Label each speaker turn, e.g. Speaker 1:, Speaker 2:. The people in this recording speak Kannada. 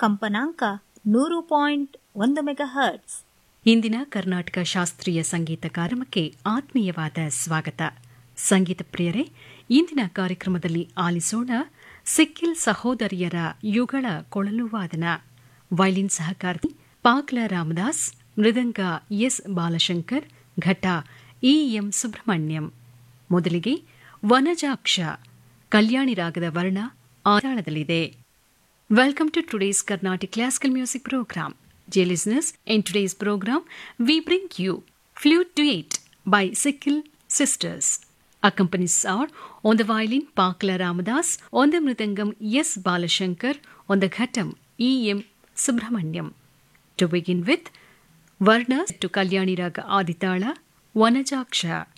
Speaker 1: ಕಂಪನಾಂಕ ನೂರು ಪಾಯಿಂಟ್ ಒಂದು ಮೆಗಾ ಹರ್ಟ್ಸ್
Speaker 2: ಇಂದಿನ ಕರ್ನಾಟಕ ಶಾಸ್ತ್ರೀಯ ಸಂಗೀತ ಕಾರ್ಯಕ್ರಮಕ್ಕೆ ಆತ್ಮೀಯವಾದ ಸ್ವಾಗತ ಸಂಗೀತ ಪ್ರಿಯರೇ ಇಂದಿನ ಕಾರ್ಯಕ್ರಮದಲ್ಲಿ ಆಲಿಸೋಣ ಸಿಕ್ಕಿಲ್ ಸಹೋದರಿಯರ ಯುಗಳ ಕೊಳಲು ವಾದನ ವೈಲಿನ್ ಸಹಕಾರಿ ಪಾಕ್ಲ ರಾಮದಾಸ್ ಮೃದಂಗ ಎಸ್ ಬಾಲಶಂಕರ್ ಘಟ ಇಎಂ ಸುಬ್ರಹ್ಮಣ್ಯಂ ಮೊದಲಿಗೆ ವನಜಾಕ್ಷ ಕಲ್ಯಾಣಿ ರಾಗದ ವರ್ಣ ಆತಾಳದಲ್ಲಿದೆ Welcome to today's Carnatic Classical Music Program. Dear listeners, in today's program, we bring you Flute Duet by Sikil Sisters. Accompanies are on the violin Pakla Ramadas, on the mridangam S. Balashankar, on the ghatam E. M. Subramanyam. To begin with, Varnas to Kalyani Raga Aditala, Vanajaksha.